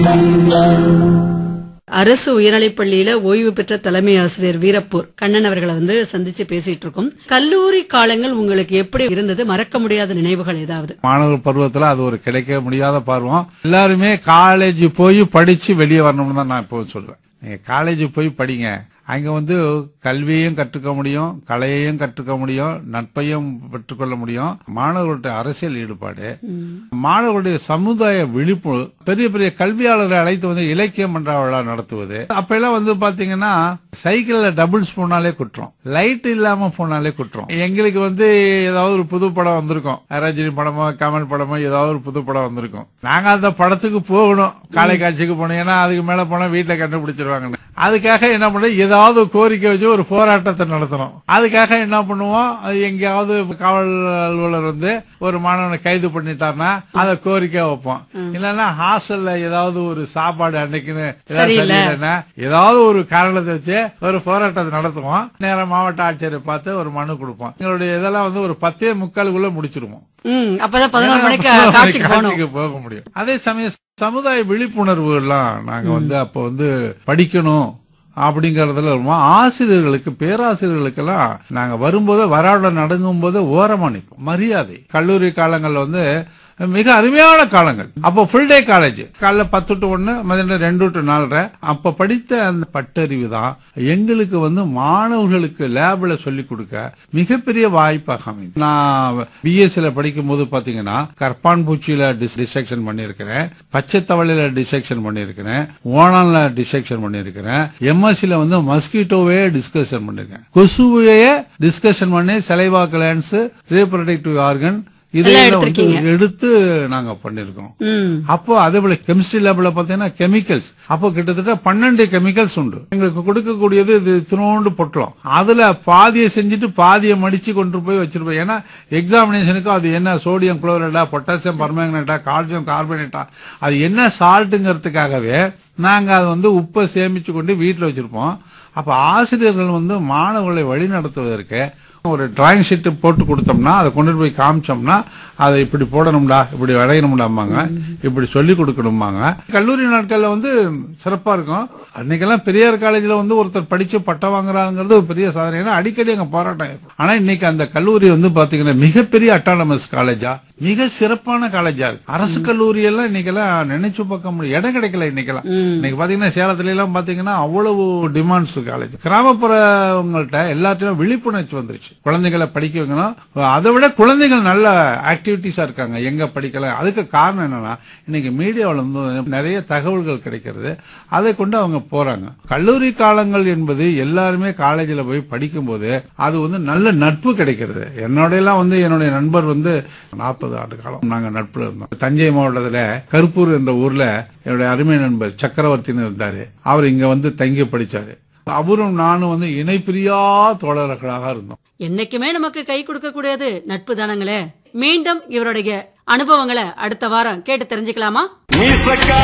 அரசு உயர்நிலைப் பள்ளியில ஓய்வு பெற்ற தலைமை ஆசிரியர் வீரப்பூர் கண்ணன் அவர்களை வந்து சந்திச்சு பேசிட்டு இருக்கோம் கல்லூரி காலங்கள் உங்களுக்கு எப்படி இருந்தது மறக்க முடியாத நினைவுகள் ஏதாவது மாணவர் பருவத்துல அது ஒரு கிடைக்க முடியாத பருவம் எல்லாருமே காலேஜ் போய் படிச்சு வெளியே வரணும்னு தான் நான் இப்போ சொல்லுவேன் நீங்க காலேஜ் போய் படிங்க அங்க வந்து கல்வியையும் கற்றுக்க முடியும் கலையையும் கற்றுக்க முடியும் நட்பையும் பெற்றுக்கொள்ள முடியும் மாணவர்களுடைய அரசியல் ஈடுபாடு மாணவர்களுடைய சமுதாய விழிப்புணர்வு பெரிய பெரிய கல்வியாளர்களை அழைத்து வந்து இலக்கிய மன்ற விழா நடத்துவது அப்ப எல்லாம் வந்து பாத்தீங்கன்னா சைக்கிள்ல டபுள்ஸ் போனாலே குற்றம் லைட் இல்லாம போனாலே குற்றம் எங்களுக்கு வந்து ஏதாவது ஒரு புது படம் வந்திருக்கும் ரஜினி படமோ கமல் படமோ ஏதாவது ஒரு புது படம் வந்திருக்கும் நாங்க அந்த படத்துக்கு போகணும் காலை காட்சிக்கு போனோம் ஏன்னா அதுக்கு மேல போனா வீட்டுல கண்டுபிடிச்சிருவாங்கன்னு அதுக்காக என்ன பண்ண ஏதாவது கோரிக்கை வச்சு ஒரு போராட்டத்தை நடத்தணும் அதுக்காக என்ன பண்ணுவோம் அது எங்கேயாவது காவல் அலுவலர் வந்து ஒரு மாணவனை கைது பண்ணிட்டாருன்னா அதை கோரிக்கை வைப்போம் இல்லைன்னா ஹாஸ்டல்ல ஏதாவது ஒரு சாப்பாடு அன்னைக்குன்னு ஏதாவது சரியில்லை. சரியில்லைன்னா ஏதாவது ஒரு காரணத்தை வச்சு ஒரு போராட்டத்தை நடத்துவோம் நேரா மாவட்ட ஆட்சியரை பார்த்து ஒரு மனு கொடுப்போம் எங்களுடைய இதெல்லாம் வந்து ஒரு பத்தே முக்காலுக்குள்ள முடிச்சிருவோம் ம் அப்பதான் பதினோரு மணிக்கு பதினோரு காட்சிக்கு போகணும் காட்சிக்கு போக முடியும் அதே சமயம் சமுதாய விழிப்புணர்வு எல்லாம் நாங்க வந்து அப்ப வந்து படிக்கணும் அப்படிங்கறதுல ரொம்ப ஆசிரியர்களுக்கு பேராசிரியர்களுக்கெல்லாம் நாங்க வரும்போது வராட நடுங்கும் போது ஓரமா நிற்போம் மரியாதை கல்லூரி காலங்கள்ல வந்து மிக அருமையான காலங்கள் அப்போ ஃபுல் டே காலேஜ் காலைல பத்து டு ஒன்னு மதியம் ரெண்டு டு நாலரை அப்ப படித்த அந்த பட்டறிவு தான் எங்களுக்கு வந்து மாணவர்களுக்கு லேப்ல சொல்லி கொடுக்க மிகப்பெரிய வாய்ப்பாக அமைது நான் பிஎஸ்சில படிக்கும் போது பாத்தீங்கன்னா கற்பான் பூச்சியில டிசெக்ஷன் பண்ணியிருக்கிறேன் பச்சை தவளையில டிசெக்ஷன் பண்ணியிருக்கிறேன் ஓணான்ல டிசெக்ஷன் பண்ணியிருக்கிறேன் எம்எஸ்சில வந்து மஸ்கிட்டோவே டிஸ்கஷன் பண்ணிருக்கேன் கொசுவையே டிஸ்கஷன் பண்ணி செலைவா கிளான்ஸ் ரீப்ரொடக்டிவ் ஆர்கன் எல்லாம் இதெல்லாம் எடுத்திருக்கீங்க. வந்து எடுத்து நாங்க பண்ணிருக்கோம் ம் அப்போ அதே போல கெமிஸ்ட்ரி லேப்ல பாத்தீங்கன்னா கெமிக்கல்ஸ் அப்போ கிட்டத்தட்ட பன்னெண்டு கெமிக்கல்ஸ் உண்டு எங்களுக்கு கொடுக்கக்கூடியது இது திருவோண்டு பொட்டலம் அதுல பாதியை செஞ்சுட்டு பாதியை மடிச்சு கொண்டு போய் வச்சிருப்போம் ஏன்னா எக்ஸாமினேஷனுக்கு அது என்ன சோடியம் குளோரைடா பொட்டாசியம் பர்மேங்கனேட்டா கால்சியம் கார்பனேட்டா அது என்ன சால்ட்டுங்கிறதுக்காகவே நாங்க அதை வந்து உப்பை சேமிச்சு கொண்டு வீட்டுல வச்சிருப்போம் அப்ப ஆசிரியர்கள் வந்து மாணவர்களை வழி நடத்துவதற்கு ஒரு டிராயிங் ஷீட் போட்டு கொடுத்தோம்னா அதை கொண்டு போய் காமிச்சோம்னா அதை இப்படி போடணும்டா இப்படி வரையணும்டாம்பாங்க இப்படி சொல்லி கொடுக்கணும்பாங்க கல்லூரி நாட்கள்ல வந்து சிறப்பா இருக்கும் அன்னைக்கெல்லாம் பெரியார் காலேஜ்ல வந்து ஒருத்தர் படிச்சு பட்டம் வாங்குறாங்கிறது ஒரு பெரிய சாதனை ஏன்னா அடிக்கடி அங்க போராட்டம் இருக்கும் ஆனா இன்னைக்கு அந்த கல்லூரி வந்து பாத்தீங்கன்னா மிகப்பெரிய அட்டானமஸ் காலேஜா மிக சிறப்பான காலேஜா இருக்கு அரசு கல்லூரி எல்லாம் இன்னைக்கெல்லாம் நினைச்சு பார்க்க முடியும் இடம் கிடைக்கல இன்னைக்கெல்லாம் இன்னைக்கு பாத்தீங்கன்னா சேலத்துல எல்லாம் பாத்தீங்கன்னா அவ்வளவு டிமாண்ட்ஸ் காலேஜ் கிராமப்புறவங்கள்ட்ட எல்லாத்தையும் விழிப்புணர்ச்சி வந்துருச்சு குழந்தைகளை படிக்க வைக்கணும் அதை விட குழந்தைகள் நல்ல ஆக்டிவிட்டிஸா இருக்காங்க எங்க படிக்கலாம் அதுக்கு காரணம் என்னன்னா இன்னைக்கு மீடியாவில் வந்து நிறைய தகவல்கள் கிடைக்கிறது அதை கொண்டு அவங்க போறாங்க கல்லூரி காலங்கள் என்பது எல்லாருமே காலேஜில் போய் படிக்கும்போது அது வந்து நல்ல நட்பு கிடைக்கிறது என்னோட எல்லாம் வந்து என்னுடைய நண்பர் வந்து நாற்பது ஆண்டு காலம் நாங்க நட்புல இருந்தோம் தஞ்சை மாவட்டத்துல கருப்பூர் என்ற ஊர்ல என்னுடைய அருமை நண்பர் சக்கரவர்த்தின்னு இருந்தாரு அவர் இங்க வந்து தங்கி படிச்சாரு அவரும் நானும் வந்து இணைப்பிரியா தோழர்களாக இருந்தோம் என்னைக்குமே நமக்கு கை கொடுக்க கூடியது நட்பு தானங்களே மீண்டும் இவருடைய அனுபவங்களை அடுத்த வாரம் கேட்டு தெரிஞ்சுக்கலாமா